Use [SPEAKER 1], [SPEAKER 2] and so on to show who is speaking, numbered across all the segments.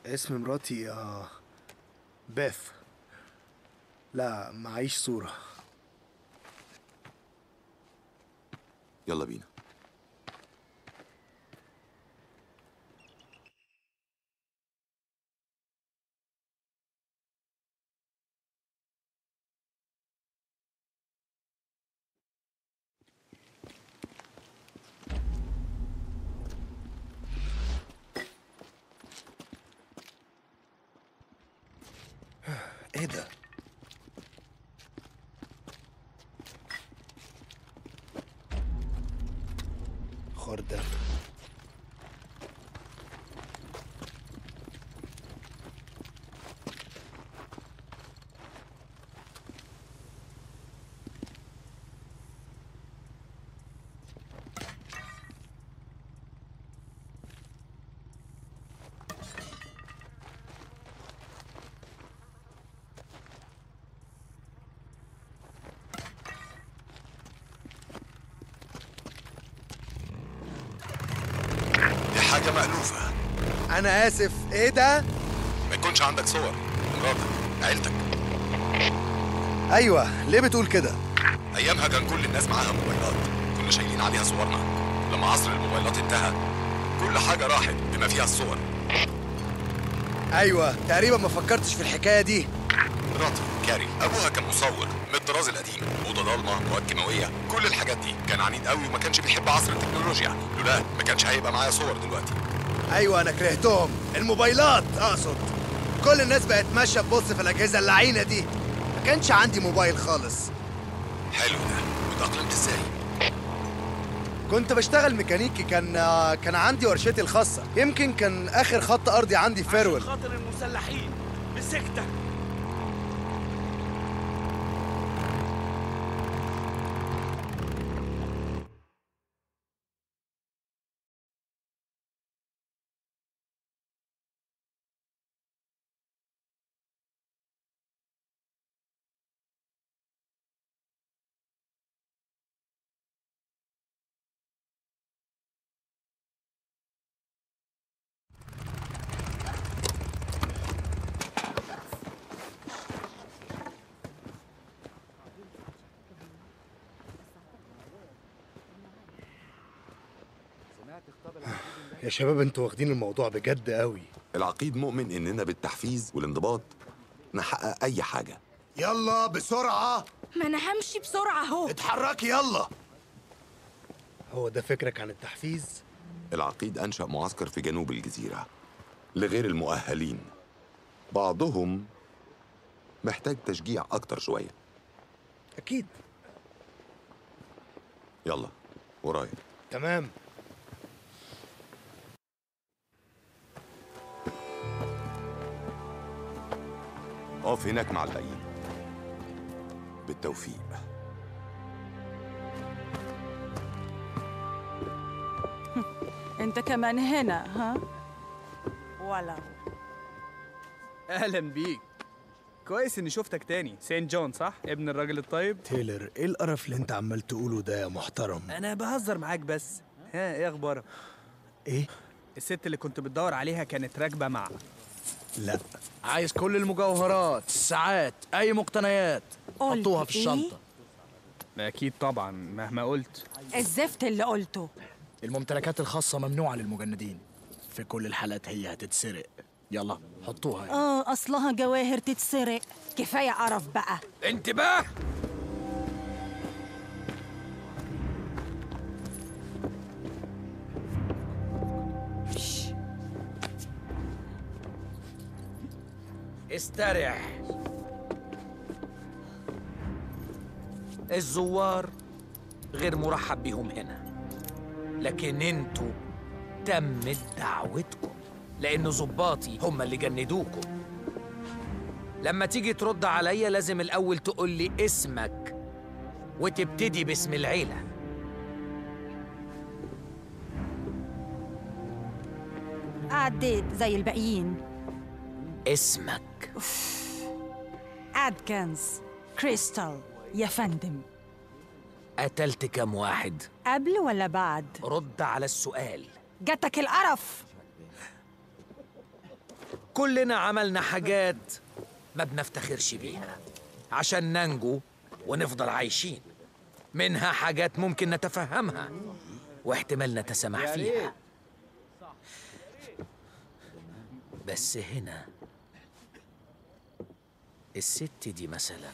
[SPEAKER 1] اسم مراتي آه بيث لا معيش صورة
[SPEAKER 2] يلا بينا
[SPEAKER 1] ايه ده؟ خردة
[SPEAKER 2] دي حاجة مألوفة
[SPEAKER 1] أنا آسف إيه ده؟
[SPEAKER 2] ما يكونش عندك صور مراتك عيلتك
[SPEAKER 1] أيوة ليه بتقول كده؟
[SPEAKER 2] أيامها كان كل الناس معاها موبايلات كنا شايلين عليها صورنا لما عصر الموبايلات انتهى كل حاجة راحت بما فيها الصور
[SPEAKER 1] أيوة تقريبا ما فكرتش في الحكاية دي
[SPEAKER 2] مراتي كاري أبوها كان مصور من الطراز القديم أوضة ضلمة مواد كيماوية كل الحاجات دي كان عنيد قوي وما كانش بيحب عصر التكنولوجيا لولا ما كانش هيبقى معايا صور دلوقتي
[SPEAKER 1] أيوة أنا كرهتهم الموبايلات أقصد كل الناس بقت ماشية تبص في الأجهزة اللعينة دي ما كانش عندي موبايل خالص
[SPEAKER 2] حلو ده واتأقلمت ازاي؟
[SPEAKER 1] كنت بشتغل ميكانيكي كان كان عندي ورشتي الخاصة يمكن كان آخر خط أرضي عندي في فيرول
[SPEAKER 3] خاطر المسلحين مسكتك
[SPEAKER 1] يا شباب انتوا واخدين الموضوع بجد قوي
[SPEAKER 2] العقيد مؤمن إننا بالتحفيز والانضباط نحقق أي حاجة
[SPEAKER 1] يلا بسرعة
[SPEAKER 4] ما انا همشي بسرعه اهو
[SPEAKER 1] اتحركي يلا هو ده فكرك عن التحفيز؟
[SPEAKER 2] العقيد أنشأ معسكر في جنوب الجزيرة لغير المؤهلين بعضهم محتاج تشجيع أكتر شوية
[SPEAKER 1] أكيد
[SPEAKER 2] يلا ورايا
[SPEAKER 1] تمام
[SPEAKER 2] اقف هناك مع الباقيين بالتوفيق
[SPEAKER 4] انت كمان هنا ها ولا
[SPEAKER 3] اهلا بيك كويس اني شفتك تاني سين جون صح ابن الراجل الطيب
[SPEAKER 1] تايلر ايه القرف اللي انت عمال تقوله ده يا محترم؟
[SPEAKER 3] انا بهزر معاك بس ها ايه اخبارك
[SPEAKER 1] ايه؟
[SPEAKER 3] الست اللي كنت بتدور عليها كانت راكبه مع
[SPEAKER 1] لا
[SPEAKER 5] عايز كل المجوهرات الساعات اي مقتنيات
[SPEAKER 4] قلت
[SPEAKER 5] حطوها في
[SPEAKER 4] إيه؟
[SPEAKER 5] الشنطه
[SPEAKER 3] اكيد طبعا مهما قلت
[SPEAKER 4] الزفت اللي قلته
[SPEAKER 5] الممتلكات الخاصه ممنوعه للمجندين في كل الحالات هي هتتسرق يلا حطوها يعني.
[SPEAKER 4] اه اصلها جواهر تتسرق كفايه قرف بقى
[SPEAKER 5] انتباه
[SPEAKER 6] استرح الزوار غير مرحب بيهم هنا لكن انتوا تمت دعوتكم لأن ظباطي هم اللي جندوكم لما تيجي ترد عليا لازم الأول تقول لي اسمك وتبتدي باسم العيلة
[SPEAKER 4] عديت زي الباقيين
[SPEAKER 6] اسمك
[SPEAKER 4] ادكنز كريستال يا فندم
[SPEAKER 6] قتلت كام واحد
[SPEAKER 4] قبل ولا بعد
[SPEAKER 6] رد على السؤال
[SPEAKER 4] جاتك القرف
[SPEAKER 6] كلنا عملنا حاجات ما بنفتخرش بيها عشان ننجو ونفضل عايشين منها حاجات ممكن نتفهمها واحتمال نتسامح فيها بس هنا الست دي مثلا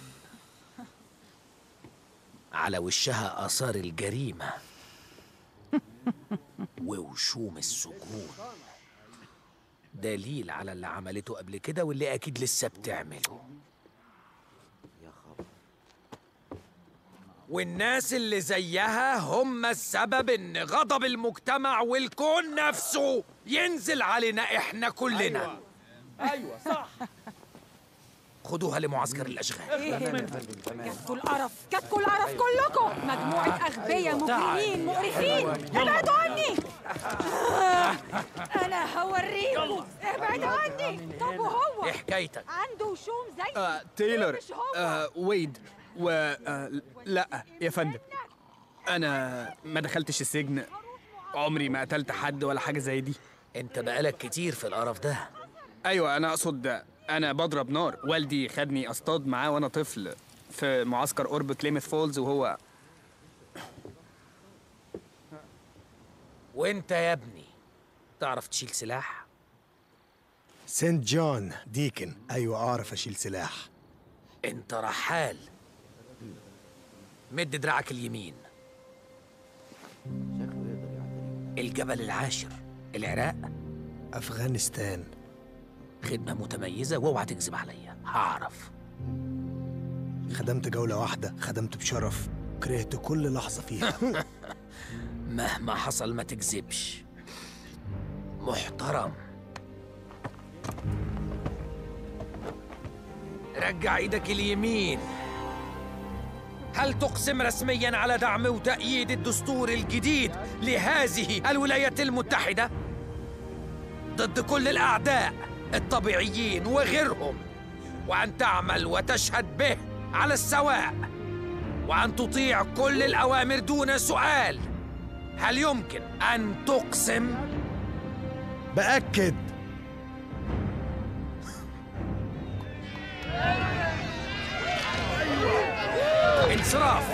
[SPEAKER 6] على وشها آثار الجريمة ووشوم السجون دليل على اللي عملته قبل كده واللي أكيد لسه بتعمله والناس اللي زيها هم السبب ان غضب المجتمع والكون نفسه ينزل علينا احنا كلنا
[SPEAKER 3] ايوه صح
[SPEAKER 6] خدوها لمعسكر الاشغال
[SPEAKER 4] ايه هنا كتكوا القرف كتكوا القرف كلكم مجموعة أغبياء مجرمين مقرفين ابعدوا عني آه، أنا هوريكم ابعدوا عني طب وهو
[SPEAKER 6] ايه حكايتك
[SPEAKER 4] عنده وشوم زي
[SPEAKER 3] آه تايلور
[SPEAKER 4] مش هو
[SPEAKER 3] آه ويد و آه لا يا فندم انا ما دخلتش السجن عمري ما قتلت حد ولا حاجه زي دي
[SPEAKER 6] انت بقالك كتير في القرف ده
[SPEAKER 3] ايوه انا اقصد انا بضرب نار والدي خدني اصطاد معاه وانا طفل في معسكر قرب كليمث فولز وهو
[SPEAKER 6] وانت يا ابني تعرف تشيل سلاح
[SPEAKER 1] سنت جون ديكن ايوه اعرف اشيل سلاح
[SPEAKER 6] انت رحال مد دراعك اليمين الجبل العاشر العراق
[SPEAKER 1] افغانستان
[SPEAKER 6] خدمة متميزة واوعى تكذب عليا هعرف
[SPEAKER 1] خدمت جولة واحدة خدمت بشرف كرهت كل لحظة فيها
[SPEAKER 6] مهما حصل ما تكذبش محترم رجع ايدك اليمين هل تقسم رسميا على دعم وتأييد الدستور الجديد لهذه الولايات المتحدة ضد كل الأعداء الطبيعيين وغيرهم وأن تعمل وتشهد به على السواء وأن تطيع كل الأوامر دون سؤال هل يمكن أن تقسم
[SPEAKER 1] بأكد
[SPEAKER 6] انصراف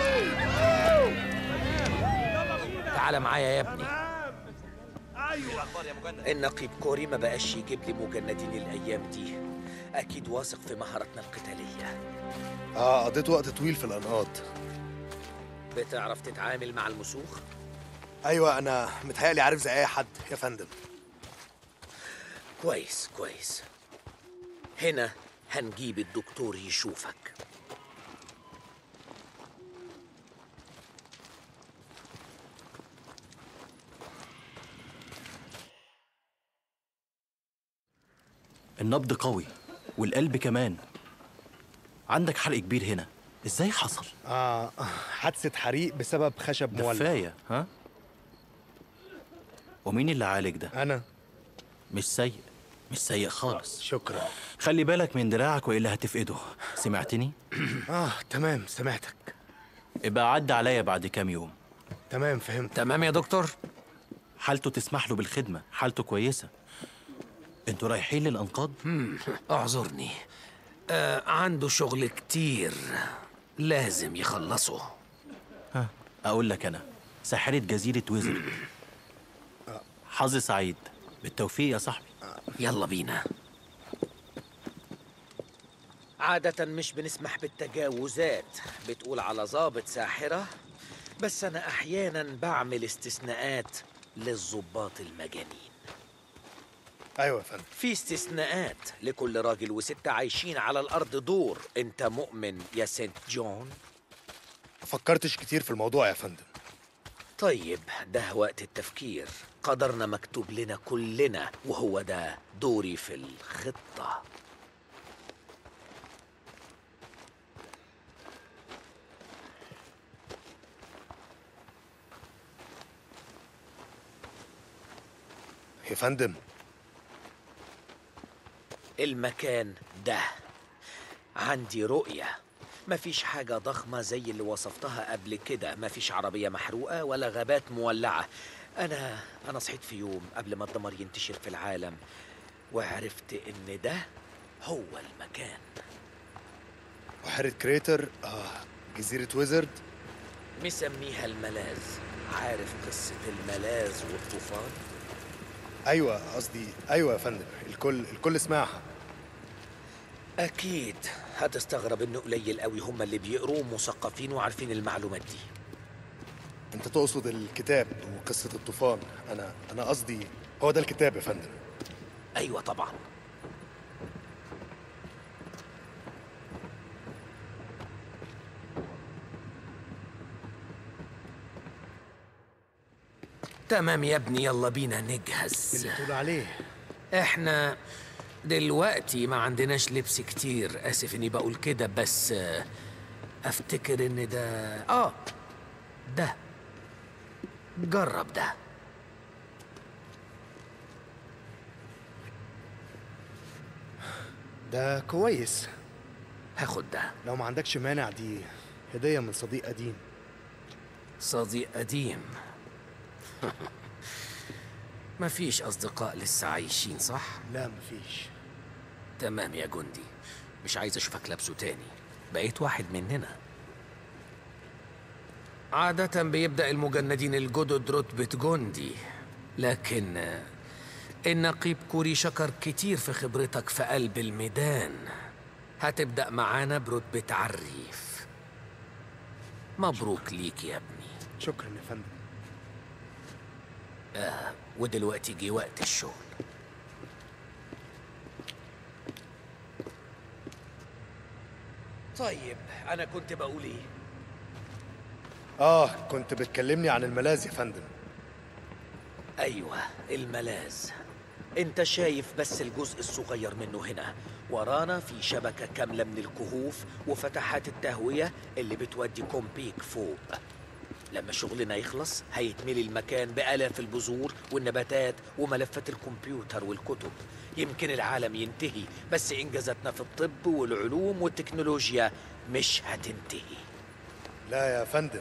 [SPEAKER 6] تعال معايا يا ابني النقيب كوري ما بقاش يجيب لي مجندين الايام دي اكيد واثق في مهارتنا القتاليه
[SPEAKER 1] اه قضيت وقت طويل في الانقاض
[SPEAKER 6] بتعرف تتعامل مع المسوخ
[SPEAKER 1] ايوه انا متهيألي عارف زي اي حد يا فندم
[SPEAKER 6] كويس كويس هنا هنجيب الدكتور يشوفك
[SPEAKER 7] النبض قوي والقلب كمان عندك حرق كبير هنا ازاي حصل
[SPEAKER 1] اه حادثة حريق بسبب خشب مولع
[SPEAKER 7] دفاية ها ومين اللي عالج ده
[SPEAKER 1] انا
[SPEAKER 7] مش سيء مش سيء خالص
[SPEAKER 1] شكرا
[SPEAKER 7] خلي بالك من دراعك والا هتفقده سمعتني
[SPEAKER 1] اه تمام سمعتك
[SPEAKER 7] ابقى عدى عليا بعد كام يوم
[SPEAKER 1] تمام فهمت
[SPEAKER 6] تمام يا دكتور
[SPEAKER 7] حالته تسمح له بالخدمة حالته كويسة انتوا رايحين للأنقاض؟
[SPEAKER 6] اعذرني آه عنده شغل كتير لازم يخلصه
[SPEAKER 7] أقول لك أنا ساحرة جزيرة ويزر حظ سعيد بالتوفيق يا صاحبي
[SPEAKER 6] يلا بينا عادة مش بنسمح بالتجاوزات بتقول على ضابط ساحرة بس أنا أحيانا بعمل استثناءات للضباط المجانين
[SPEAKER 1] ايوه يا فندم
[SPEAKER 6] في استثناءات لكل راجل وست عايشين على الأرض دور أنت مؤمن يا سنت جون؟
[SPEAKER 1] ما فكرتش كتير في الموضوع يا فندم
[SPEAKER 6] طيب ده وقت التفكير قدرنا مكتوب لنا كلنا وهو ده دوري في الخطة
[SPEAKER 1] يا فندم
[SPEAKER 6] المكان ده عندي رؤية مفيش حاجة ضخمة زي اللي وصفتها قبل كده مفيش عربية محروقة ولا غابات مولعة أنا أنا صحيت في يوم قبل ما الدمار ينتشر في العالم وعرفت إن ده هو المكان
[SPEAKER 1] بحيرة كريتر اه جزيرة ويزرد
[SPEAKER 6] مسميها الملاذ عارف قصة الملاذ والطوفان؟
[SPEAKER 1] ايوه قصدي ايوه يا فندم الكل الكل سمعها
[SPEAKER 6] أكيد هتستغرب إنه قليل قوي هم اللي بيقروا مثقفين وعارفين المعلومات دي
[SPEAKER 1] انت تقصد الكتاب وقصة الطوفان انا انا قصدي هو ده الكتاب يا فندم
[SPEAKER 6] أيوة طبعا تمام يا ابني يلا بينا نجهز
[SPEAKER 1] اللي تقول عليه
[SPEAKER 6] احنا دلوقتي ما عندناش لبس كتير اسف اني بقول كده بس آه، افتكر ان ده اه ده جرب ده
[SPEAKER 1] ده كويس
[SPEAKER 6] هاخد ده
[SPEAKER 1] لو ما عندكش مانع دي هدية من صديق قديم
[SPEAKER 6] صديق قديم مفيش أصدقاء لسه عايشين صح؟
[SPEAKER 1] لا مفيش
[SPEAKER 6] تمام يا جندي مش عايز أشوفك لابسه تاني بقيت واحد مننا عادة بيبدأ المجندين الجدد رتبة جندي لكن آه، النقيب كوري شكر كتير في خبرتك في قلب الميدان هتبدأ معانا برتبة عريف مبروك ليك يا ابني
[SPEAKER 1] شكرا يا فندم
[SPEAKER 6] ودلوقتي جه وقت الشغل طيب أنا كنت بقول إيه؟
[SPEAKER 1] اه كنت بتكلمني عن الملاذ يا فندم
[SPEAKER 6] أيوة الملاذ أنت شايف بس الجزء الصغير منه هنا ورانا في شبكة كاملة من الكهوف وفتحات التهوية اللي بتودي كومبيك فوق لما شغلنا يخلص هيتملي المكان بآلاف البذور والنباتات وملفات الكمبيوتر والكتب يمكن العالم ينتهي بس إنجازاتنا في الطب والعلوم والتكنولوجيا مش هتنتهي
[SPEAKER 1] لا يا فندم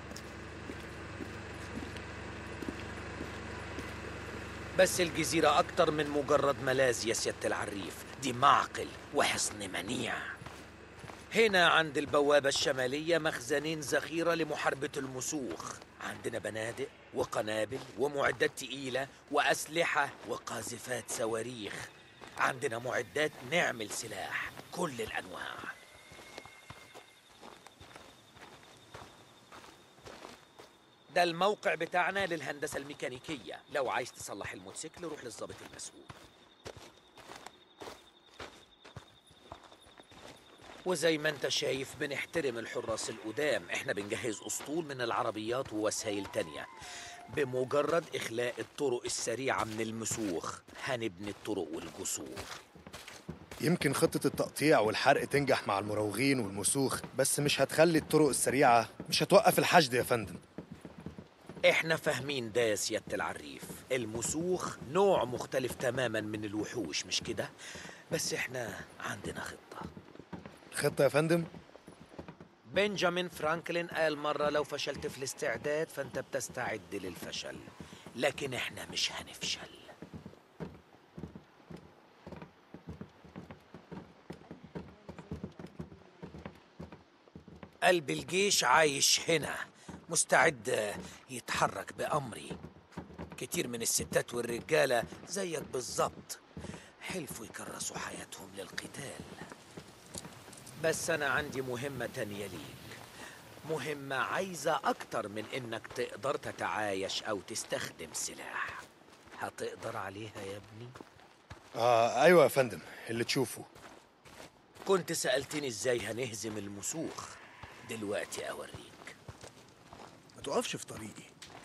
[SPEAKER 6] بس الجزيرة أكتر من مجرد ملاذ يا سيادة العريف دي معقل وحصن منيع هنا عند البوابة الشمالية مخزنين ذخيرة لمحاربة المسوخ عندنا بنادق وقنابل ومعدات تقيلة وأسلحة وقاذفات صواريخ عندنا معدات نعمل سلاح كل الأنواع ده الموقع بتاعنا للهندسة الميكانيكية لو عايز تصلح الموتوسيكل روح للظابط المسؤول وزي ما انت شايف بنحترم الحراس القدام احنا بنجهز اسطول من العربيات ووسائل تانية بمجرد اخلاء الطرق السريعة من المسوخ هنبني الطرق والجسور
[SPEAKER 1] يمكن خطة التقطيع والحرق تنجح مع المراوغين والمسوخ بس مش هتخلي الطرق السريعة مش هتوقف الحشد يا فندم
[SPEAKER 6] احنا فاهمين ده يا سيادة العريف المسوخ نوع مختلف تماما من الوحوش مش كده بس احنا عندنا خطة
[SPEAKER 1] خطة يا فندم
[SPEAKER 6] بنجامين فرانكلين قال مرة لو فشلت في الاستعداد فانت بتستعد للفشل لكن احنا مش هنفشل قلب الجيش عايش هنا مستعد يتحرك بأمري كتير من الستات والرجالة زيك بالظبط حلفوا يكرسوا حياتهم للقتال بس أنا عندي مهمة تانية ليك مهمة عايزة أكتر من إنك تقدر تتعايش أو تستخدم سلاح هتقدر عليها يا ابني؟
[SPEAKER 1] آه أيوة يا فندم اللي تشوفه
[SPEAKER 6] كنت سألتني إزاي هنهزم المسوخ دلوقتي أوريك
[SPEAKER 1] ما تقفش في طريقي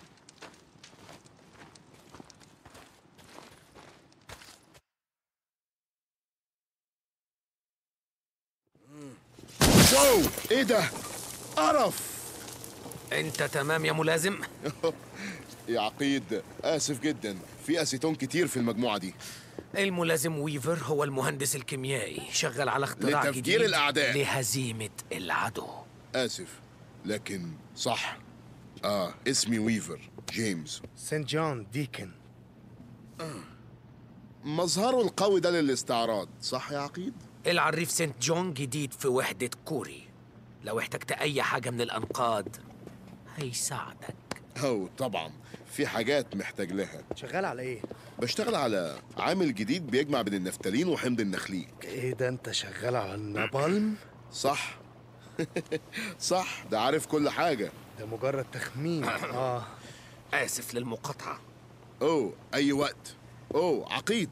[SPEAKER 8] واو ايه ده قرف
[SPEAKER 6] أنت تمام يا ملازم؟
[SPEAKER 8] يا عقيد اسف جدا في اسيتون كتير في المجموعه دي
[SPEAKER 6] الملازم ويفر هو المهندس الكيميائي شغال على اختراع
[SPEAKER 8] لتفجير
[SPEAKER 6] جديد
[SPEAKER 8] الأعداء.
[SPEAKER 6] لهزيمة العدو
[SPEAKER 8] اسف لكن صح اه اسمي ويفر جيمس
[SPEAKER 1] سانت جون ديكن
[SPEAKER 8] مظهره القوي ده للاستعراض صح يا عقيد
[SPEAKER 6] العريف سنت جون جديد في وحدة كوري لو احتجت أي حاجة من الأنقاض هيساعدك
[SPEAKER 8] أو طبعا في حاجات محتاج لها
[SPEAKER 1] شغال على ايه؟
[SPEAKER 8] بشتغل على عامل جديد بيجمع بين النفتالين وحمض النخليك
[SPEAKER 1] ايه ده انت شغال على النابالم؟
[SPEAKER 8] صح صح ده عارف كل حاجة
[SPEAKER 1] ده مجرد تخمين اه
[SPEAKER 6] آسف للمقاطعة
[SPEAKER 8] اوه اي وقت اوه عقيد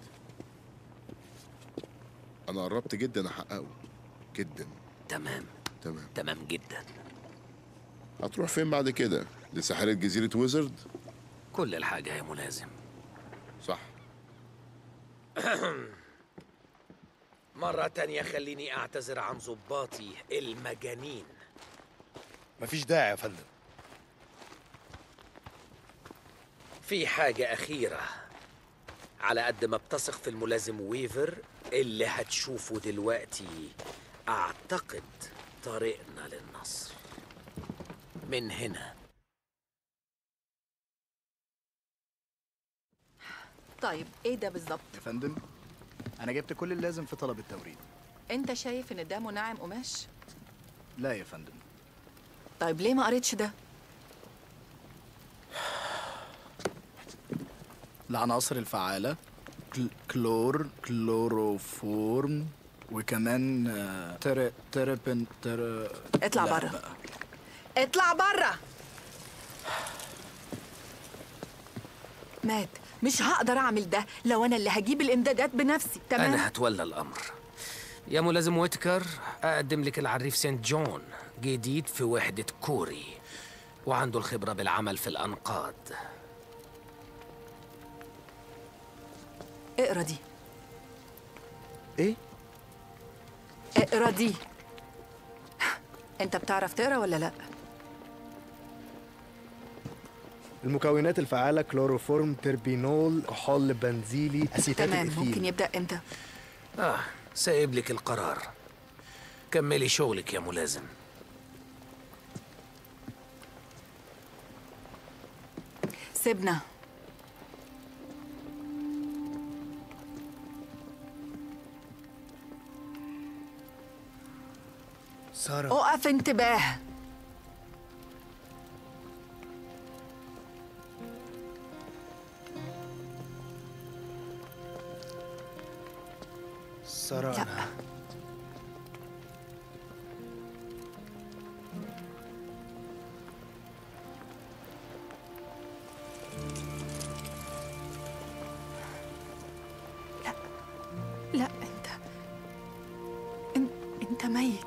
[SPEAKER 8] انا قربت جدا احققه جدا
[SPEAKER 6] تمام
[SPEAKER 8] تمام
[SPEAKER 6] تمام جدا
[SPEAKER 8] هتروح فين بعد كده لساحرة جزيرة ويزرد
[SPEAKER 6] كل الحاجة يا ملازم
[SPEAKER 8] صح
[SPEAKER 6] مرة تانية خليني أعتذر عن ضباطي المجانين
[SPEAKER 1] مفيش داعي يا فندم
[SPEAKER 6] في حاجة أخيرة على قد ما بتثق في الملازم ويفر اللي هتشوفه دلوقتي أعتقد طريقنا للنصر من هنا
[SPEAKER 9] طيب ايه ده بالظبط
[SPEAKER 5] يا فندم انا جبت كل اللازم في طلب التوريد
[SPEAKER 9] انت شايف ان ده منعم قماش
[SPEAKER 5] لا يا فندم
[SPEAKER 9] طيب ليه ما قريتش ده
[SPEAKER 5] العناصر الفعالة كل- كلور كلوروفورم وكمان آه، تر تربن تر
[SPEAKER 9] اطلع
[SPEAKER 5] لا
[SPEAKER 9] برا.
[SPEAKER 5] بقى.
[SPEAKER 9] اطلع بره مات مش هقدر اعمل ده لو انا اللي هجيب الامدادات بنفسي تمام
[SPEAKER 6] أنا هتولى الأمر يا ملازم ويتكر أقدم لك العريف سنت جون جديد في وحدة كوري وعنده الخبرة بالعمل في الأنقاض
[SPEAKER 9] اقرا دي
[SPEAKER 1] ايه؟
[SPEAKER 9] اقرا دي انت بتعرف تقرا ولا لا
[SPEAKER 1] المكونات الفعالة كلوروفورم تربينول كحول بنزيلي اسيتات
[SPEAKER 9] تمام
[SPEAKER 1] الإثيل.
[SPEAKER 9] ممكن يبدا امتى
[SPEAKER 6] آه سايب لك القرار كملي شغلك يا ملازم
[SPEAKER 9] سيبنا
[SPEAKER 1] سارة
[SPEAKER 9] اقف انتباه
[SPEAKER 1] سارة
[SPEAKER 9] لا.
[SPEAKER 1] أنا
[SPEAKER 9] لا انت انت, انت ميت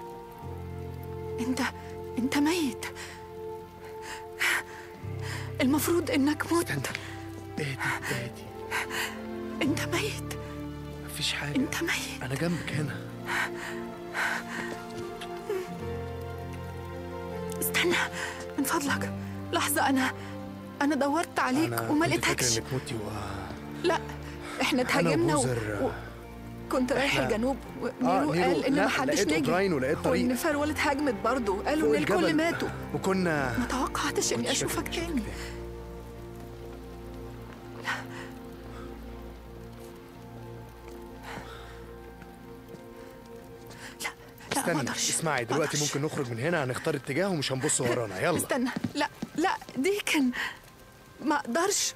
[SPEAKER 9] انت انت ميت المفروض انك مت
[SPEAKER 1] اهدي اهدي
[SPEAKER 9] انت ميت
[SPEAKER 1] مفيش حاجة
[SPEAKER 9] انت ميت
[SPEAKER 1] أنا جنبك هنا
[SPEAKER 9] استنى من فضلك لحظة أنا أنا دورت عليك
[SPEAKER 1] أنا
[SPEAKER 9] وما
[SPEAKER 1] كنت فاكر
[SPEAKER 9] لقيتكش
[SPEAKER 1] إنك متي و...
[SPEAKER 9] لا احنا اتهاجمنا و...
[SPEAKER 1] وبوزر-
[SPEAKER 9] و... كنت رايح
[SPEAKER 1] إحنا-
[SPEAKER 9] الجنوب
[SPEAKER 1] آه،
[SPEAKER 9] ونيرو
[SPEAKER 1] نيرو-
[SPEAKER 9] قال إن
[SPEAKER 1] لا،
[SPEAKER 9] محدش
[SPEAKER 1] لقيت
[SPEAKER 9] نجي
[SPEAKER 1] أوبراين ولقيت طريق.
[SPEAKER 9] وإن فرول اتهاجمت برضه قالوا
[SPEAKER 1] فوق
[SPEAKER 9] إن الكل
[SPEAKER 1] الجبل.
[SPEAKER 9] ماتوا
[SPEAKER 1] وكنا
[SPEAKER 9] ما توقعتش إني
[SPEAKER 1] كنتش فاكر
[SPEAKER 9] أشوفك
[SPEAKER 1] إني
[SPEAKER 9] تاني لا لا ما
[SPEAKER 1] استنى
[SPEAKER 9] أقدرش
[SPEAKER 1] اسمعي
[SPEAKER 9] ما
[SPEAKER 1] دلوقتي
[SPEAKER 9] أقدرش.
[SPEAKER 1] ممكن نخرج من هنا هنختار اتجاه ومش هنبص ورانا يلا
[SPEAKER 9] استنى لا لا دي كان ما اقدرش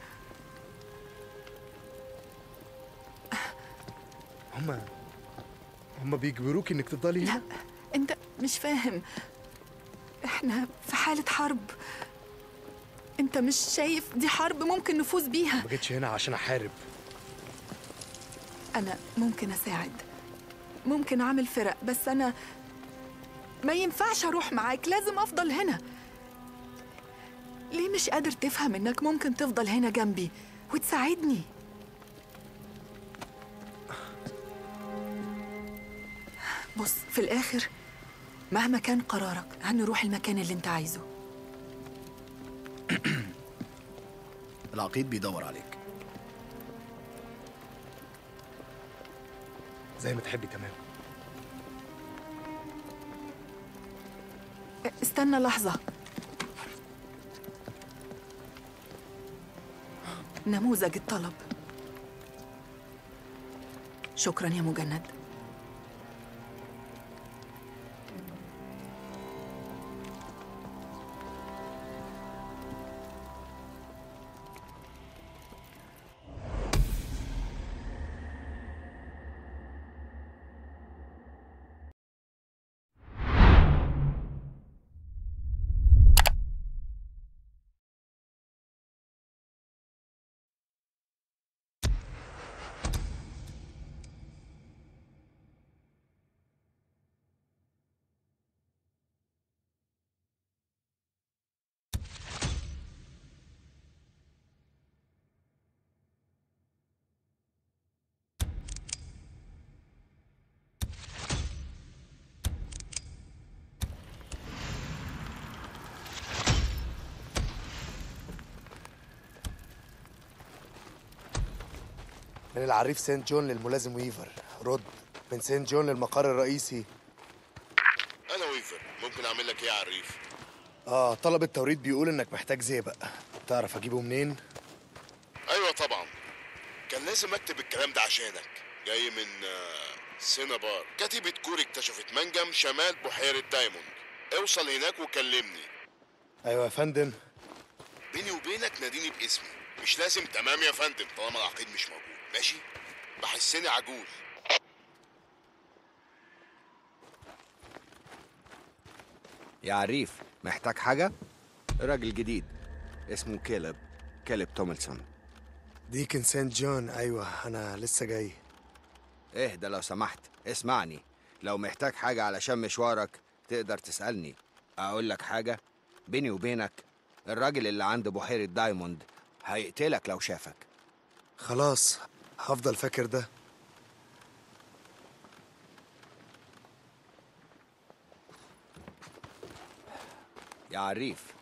[SPEAKER 1] هما هما بيجبروك انك تفضلي
[SPEAKER 9] لا
[SPEAKER 1] هنا
[SPEAKER 9] انت مش فاهم احنا في حالة حرب انت مش شايف دي حرب ممكن نفوز بيها
[SPEAKER 1] ما جيتش هنا عشان احارب
[SPEAKER 9] انا ممكن اساعد ممكن اعمل فرق بس انا ما ينفعش اروح معاك لازم افضل هنا ليه مش قادر تفهم انك ممكن تفضل هنا جنبي وتساعدني بص في الاخر مهما كان قرارك هنروح المكان اللي انت عايزه
[SPEAKER 5] العقيد بيدور عليك
[SPEAKER 1] زي ما تحبي تمام
[SPEAKER 9] استنى لحظة نموذج الطلب شكرا يا مجند
[SPEAKER 1] من العريف سينت جون للملازم ويفر رد من سينت جون للمقر الرئيسي
[SPEAKER 8] انا ويفر ممكن اعمل لك ايه يا عريف
[SPEAKER 1] اه طلب التوريد بيقول انك محتاج زئبق تعرف اجيبه منين
[SPEAKER 8] ايوه طبعا كان لازم اكتب الكلام ده عشانك جاي من آه، سينابار كتيبة كور اكتشفت منجم شمال بحيرة دايموند اوصل هناك وكلمني
[SPEAKER 1] ايوه يا فندم
[SPEAKER 8] بيني وبينك ناديني باسمي مش لازم تمام يا فندم طالما العقيد مش موجود ماشي بحسني عجوز
[SPEAKER 10] يا عريف محتاج حاجة؟ راجل جديد اسمه كيلب كيلب توملسون
[SPEAKER 1] ديكن سينت جون ايوه انا لسه جاي
[SPEAKER 10] اهدى لو سمحت اسمعني لو محتاج حاجة علشان مشوارك تقدر تسألني أقول لك حاجة بيني وبينك الراجل اللي عند بحيرة دايموند هيقتلك لو شافك
[SPEAKER 1] خلاص هفضل فاكر ده
[SPEAKER 10] يا عريف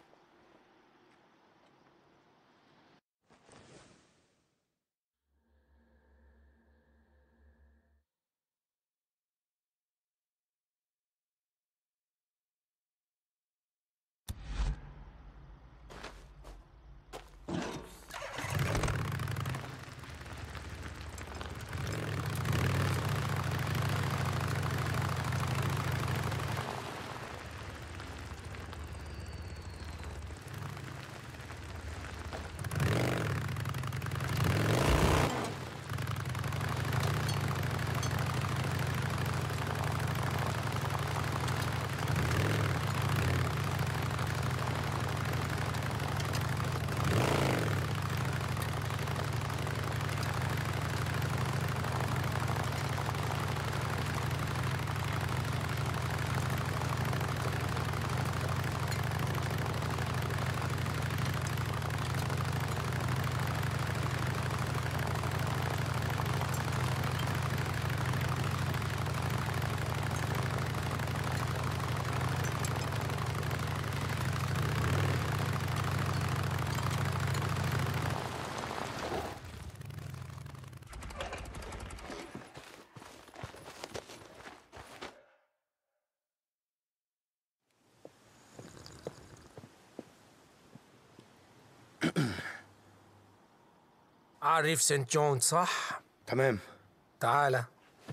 [SPEAKER 6] عارف سنت جون صح؟
[SPEAKER 1] تمام
[SPEAKER 6] تعالى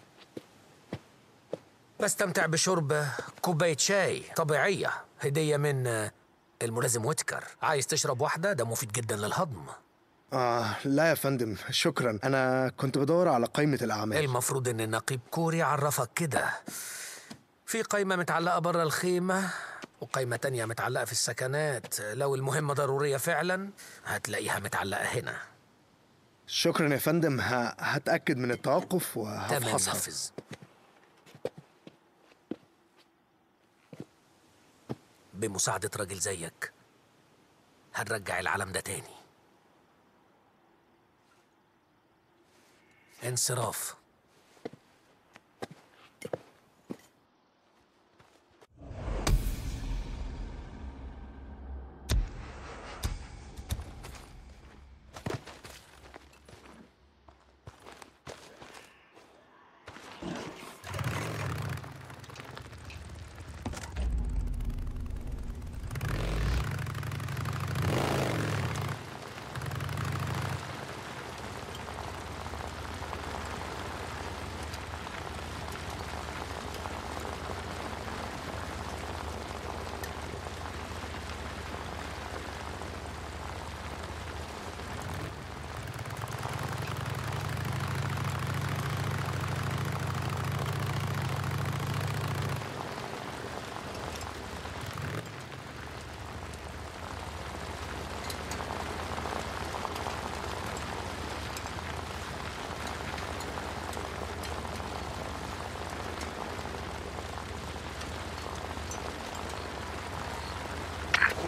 [SPEAKER 6] بستمتع بشرب كوباية شاي طبيعية هدية من آه، الملازم ويتكر عايز تشرب واحدة ده مفيد جدا للهضم
[SPEAKER 1] آه لا يا فندم شكرا أنا كنت بدور على قائمة الأعمال
[SPEAKER 6] المفروض ان النقيب كوري عرفك كده في قايمة متعلقة برا الخيمة وقايمة تانية متعلقة في السكنات لو المهمة ضرورية فعلا هتلاقيها متعلقة هنا
[SPEAKER 1] شكرا يا فندم ه... هتأكد من التوقف
[SPEAKER 6] تمام
[SPEAKER 1] وهفحصها
[SPEAKER 6] نفذ بمساعدة راجل زيك هنرجع العالم ده تاني انصراف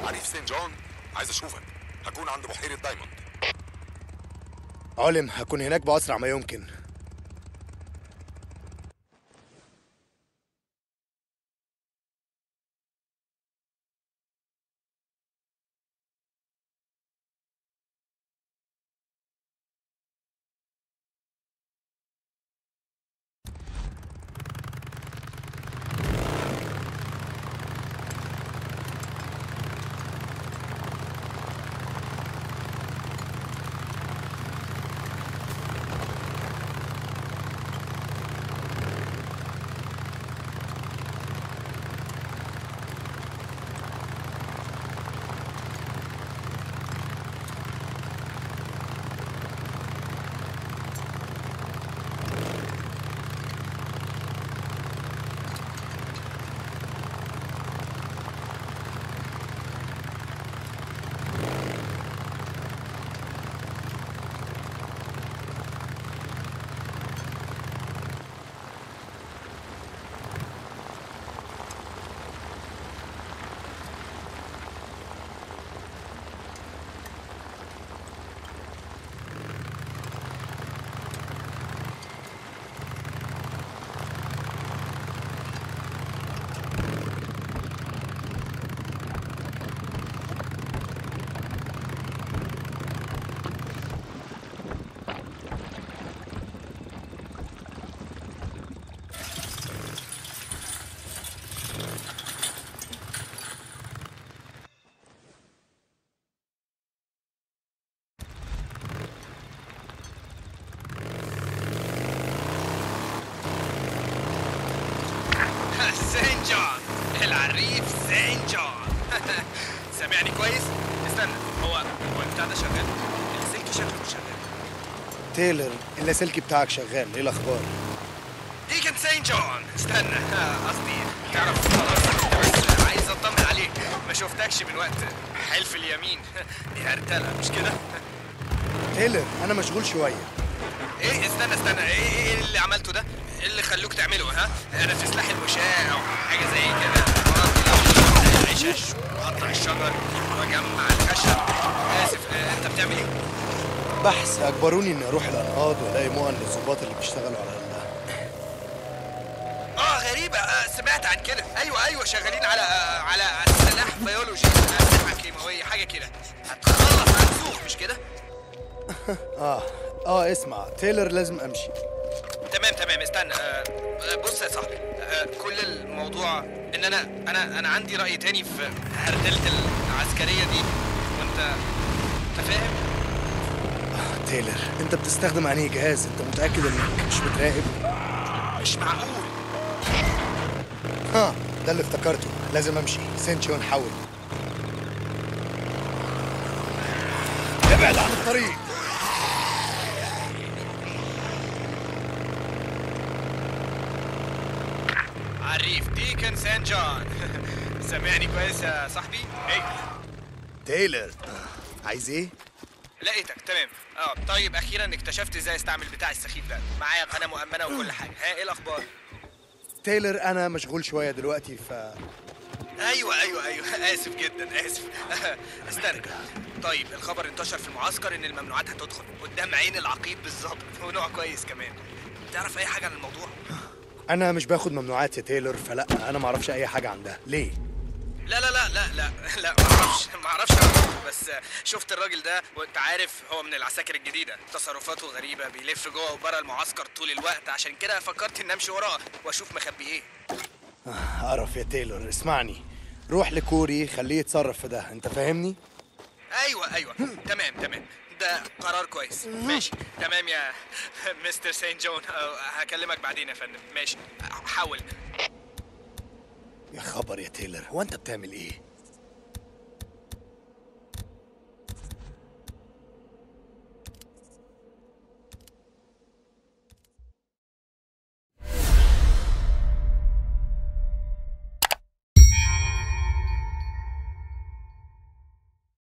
[SPEAKER 2] عريف سين جون عايز اشوفك هكون عند بحيره دايموند
[SPEAKER 1] علم هكون هناك بأسرع ما يمكن
[SPEAKER 3] سين جون العريف سين جون سامعني كويس؟ استنى هو هو البتاع ده شغال السلك شكله مش شغال
[SPEAKER 1] تايلر اللاسلكي بتاعك شغال ايه الاخبار
[SPEAKER 3] دي كان سين جون استنى آه، قصدي تعرف خلاص بس عايز اطمن عليك ما شفتكش من وقت حلف اليمين دي هرتله مش كده؟
[SPEAKER 1] تايلر انا مشغول شويه
[SPEAKER 3] ايه استنى استنى ايه ايه اللي عملته ده؟ ايه اللي خلوك تعمله ها؟ انا في سلاح المشاة او حاجه زي كده مرضي عشش وقطع الشجر واجمع الخشب اسف آه، انت بتعمل ايه؟
[SPEAKER 1] بحث اجبروني اني اروح الانقاض والاقي مؤن للظباط اللي بيشتغلوا على ال-
[SPEAKER 3] اه غريبة آه سمعت عن كده ايوه ايوه شغالين على آه على سلاح بيولوجي آه، سلاح كيماوية حاجة كده هتخلص على السوق مش كده؟
[SPEAKER 1] اه اه اسمع تايلر لازم امشي
[SPEAKER 3] تمام تمام استنى آه آه، بص يا صاحبي آه كل الموضوع ان انا انا انا عندي رأي تاني في هردلة العسكرية دي وانت انت فاهم؟
[SPEAKER 1] تايلر انت بتستخدم انهي جهاز انت متاكد انك مش بتراقب
[SPEAKER 3] مش معقول
[SPEAKER 1] ها ده اللي افتكرته لازم امشي سينشي ونحول ابعد عن الطريق
[SPEAKER 3] عريف ديكن سان جون سامعني كويس يا صاحبي؟ ايه
[SPEAKER 1] تايلر عايز ايه
[SPEAKER 3] لقيتك تمام اه طيب اخيرا اكتشفت ازاي استعمل بتاع السخيف ده معايا قناه مؤمنه وكل حاجه ها ايه الاخبار
[SPEAKER 1] تايلر انا مشغول شويه دلوقتي ف
[SPEAKER 3] ايوه ايوه ايوه اسف جدا اسف استنى طيب الخبر انتشر في المعسكر ان الممنوعات هتدخل قدام عين العقيد بالظبط ونوع كويس كمان تعرف اي حاجه عن الموضوع
[SPEAKER 1] انا مش باخد ممنوعات يا تايلر فلا انا ما اعرفش اي حاجه عن ده ليه
[SPEAKER 3] لا لا لا لا لا لا ما اعرفش ما اعرفش عنه، بس شفت الراجل ده وانت عارف هو من العساكر الجديده تصرفاته غريبه بيلف جوه وبره المعسكر طول الوقت عشان كده فكرت ان امشي وراه واشوف مخبي ايه
[SPEAKER 1] اعرف يا تايلر اسمعني روح لكوري خليه يتصرف في ده انت فاهمني
[SPEAKER 3] ايوه ايوه تمام تمام ده قرار كويس ماشي تمام يا مستر سين جون أه، هكلمك بعدين يا فندم ماشي حاول
[SPEAKER 1] يا خبر يا تايلر هو انت بتعمل ايه